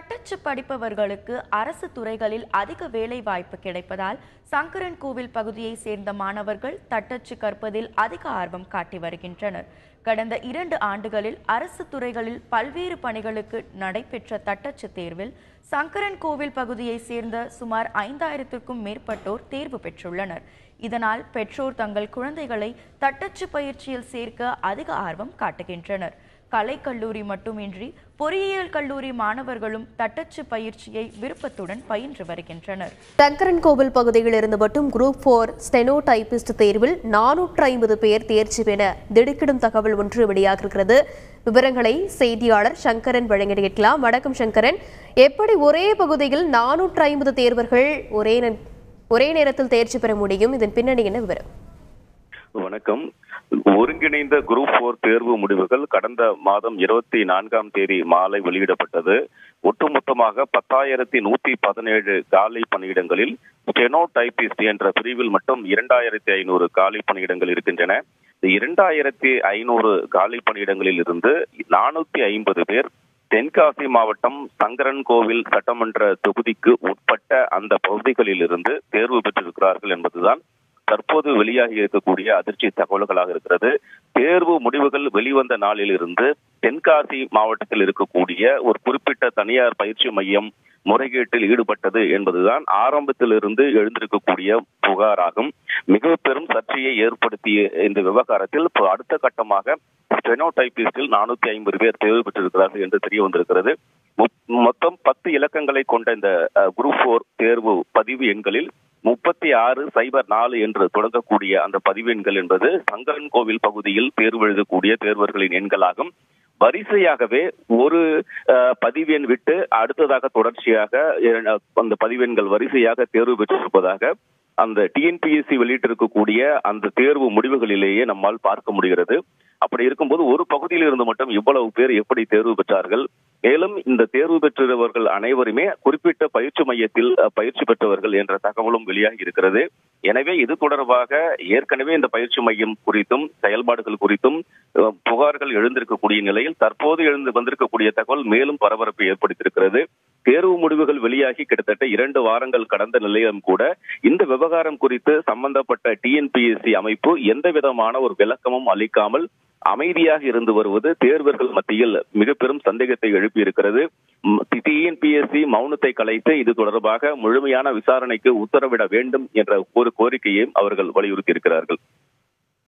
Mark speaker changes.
Speaker 1: தட்டச்சு படிப்பவர்களுக்கு அரசு துறைகளில் அதிக வேலை வாய்ப்பு கிடைப்பதால் சங்கரன் கோவில் பகுதியைச் சேர்ந்த மாணவர்கள் தட்டச்சு கற்பதில் அதிக ஆர்வம் காட்டி வருகின்றனர் கடந்த இரண்டு ஆண்டுகளில் அரசு துறைகளில் பல்வேறு பணிகளுக்கு நடைபெற்ற தட்டச்சு தேர்வில் சங்கரன் கோவில் பகுதியைச் சேர்ந்த சுமார் ஐந்தாயிரத்திற்கும் மேற்பட்டோர் தேர்வு பெற்றுள்ளனர் இதனால் பெற்றோர் தங்கள் குழந்தைகளை தட்டச்சு பயிற்சியில் சேர்க்க அதிக ஆர்வம் காட்டுகின்றனர் கலைக்கல்லூரி மட்டுமின்றி பொறியியல் கல்லூரி மாணவர்களும் தட்டச்சு பயிற்சியை விருப்பத்துடன் பயின்று வருகின்றனர்
Speaker 2: சங்கரன் கோவில் பகுதியில் இருந்து மட்டும் குரூப் போர் ஸ்டெனோ டைபிஸ்ட் தேர்வில் நானூற்று ஐம்பது பேர் தேர்ச்சி பெற திடுக்கிடும் தகவல் ஒன்று வெளியாகிருக்கிறது விவரங்களை செய்தியாளர் சங்கரன் வழங்க கேட்கலாம் வணக்கம் சங்கரன் எப்படி ஒரே பகுதியில் நானூற்று ஐம்பது தேர்வர்கள் ஒரே நே- ஒரே நேரத்தில் தேர்ச்சி பெற முடியும் இதன் பின்னணி என்ன விவரம்
Speaker 3: வணக்கம் ஒருங்கிணைந்த குரூப் போர் தேர்வு முடிவுகள் கடந்த மாதம் இருபத்தி நான்காம் தேதி மாலை வெளியிடப்பட்டது ஒட்டுமொத்தமாக பத்தாயிரத்தி நூத்தி பதினேழு காலி பணியிடங்களில் ஸ்டெனோ டைபிஸ்ட் என்ற பிரிவில் மட்டும் இரண்டாயிரத்தி ஐநூறு காலி பணியிடங்கள் இருக்கின்றன இந்த இரண்டாயிரத்தி ஐநூறு காலி பணியிடங்களில் இருந்து நானூத்தி ஐம்பது பேர் தென்காசி மாவட்டம் சங்கரன் கோவில் சட்டமன்ற தொகுதிக்கு உட்பட்ட அந்த பகுதிகளில் இருந்து தேர்வு பெற்றிருக்கிறார்கள் என்பதுதான் தற்போது வெளியாகி இருக்கக்கூடிய அதிர்ச்சி தகவல்களாக இருக்கிறது தேர்வு முடிவுகள் வெளிவந்த நாளில் இருந்து தென்காசி மாவட்டத்தில் இருக்கக்கூடிய ஒரு குறிப்பிட்ட தனியார் பயிற்சி மையம் முறைகேட்டில் ஈடுபட்டது என்பதுதான் ஆரம்பத்திலிருந்து எழுந்திருக்கக்கூடிய புகாராகும் மிக பெரும் சர்ச்சையை ஏற்படுத்திய இந்த விவகாரத்தில் இப்போ அடுத்த கட்டமாக ஸ்டெனோ டைபிஸ்டில் நானூத்தி ஐம்பது பேர் தேர்வு பெற்றிருக்கிறார்கள் என்று தெரிய வந்திருக்கிறது மொ- மொத்தம் பத்து இலக்கங்களை கொண்ட இந்த குரூப் போர் தேர்வு பதிவு எண்களில் முப்பத்தி ஆறு சைபர் நாலு என்று தொடங்கக்கூடிய அந்த பதிவு எண்கள் என்பது சங்கரன் கோவில் பகுதியில் தேர்வு எழுதக்கூடிய தேர்வர்களின் எண்களாகும் வரிசையாகவே ஒரு அஹ், பதிவெண் விட்டு அடுத்ததாக தொடர்ச்சியாக இர- அந்த பதிவெண்கள் வரிசையாக தேர்வு பெற்றிருப்பதாக அந்த டிஎன்பிஎஸ்சி வெளியிட்டிருக்கக்கூடிய அந்த தேர்வு முடிவுகளிலேயே நம்மால் பார்க்க முடிகிறது அப்படி இருக்கும்போது ஒரு பகுதியில் இருந்து மட்டும் இவ்வளவு பேர் எப்படி தேர்வு பெற்றார்கள் மேலும் இந்த தேர்வு பெற்றவர்கள் அனைவருமே குறிப்பிட்ட பயிற்சி மையத்தில் அஹ், பயிற்சி பெற்றவர்கள் என்ற தகவலும் வெளியாகி இருக்கிறது எனவே இது தொடர்பாக ஏற்கனவே இந்த பயிற்சி மையம் குறித்தும் செயல்பாடுகள் குறித்தும் அஹ், புகார்கள் எழுந்திருக்கக்கூடிய நிலையில் தற்போது எழுந்து வந்திருக்கக்கூடிய தகவல் மேலும் பரபரப்பை ஏற்படுத்தியிருக்கிறது தேர்வு முடிவுகள் வெளியாகி கிட்டத்தட்ட இரண்டு வாரங்கள் கடந்த நிலையிலும் கூட இந்த விவகாரம் குறித்து சம்பந்தப்பட்ட டிஎன்பிஎஸ்சி அமைப்பு எந்த விதமான ஒரு விளக்கமும் அளிக்காமல் அமைதியாக இருந்து வருவது தேர்வர்கள் மத்தியில் மிக பெரும் சந்தேகத்தை எழுப்பியிருக்கிறது டிஎன்பிஎஸ்சி மௌனத்தை கலைத்து இது தொடர்பாக முழுமையான விசாரணைக்கு உத்தரவிட வேண்டும் என்ற ஒரு கோரிக்கையையும் அவர்கள் வலியுறுத்தி இருக்கிறார்கள்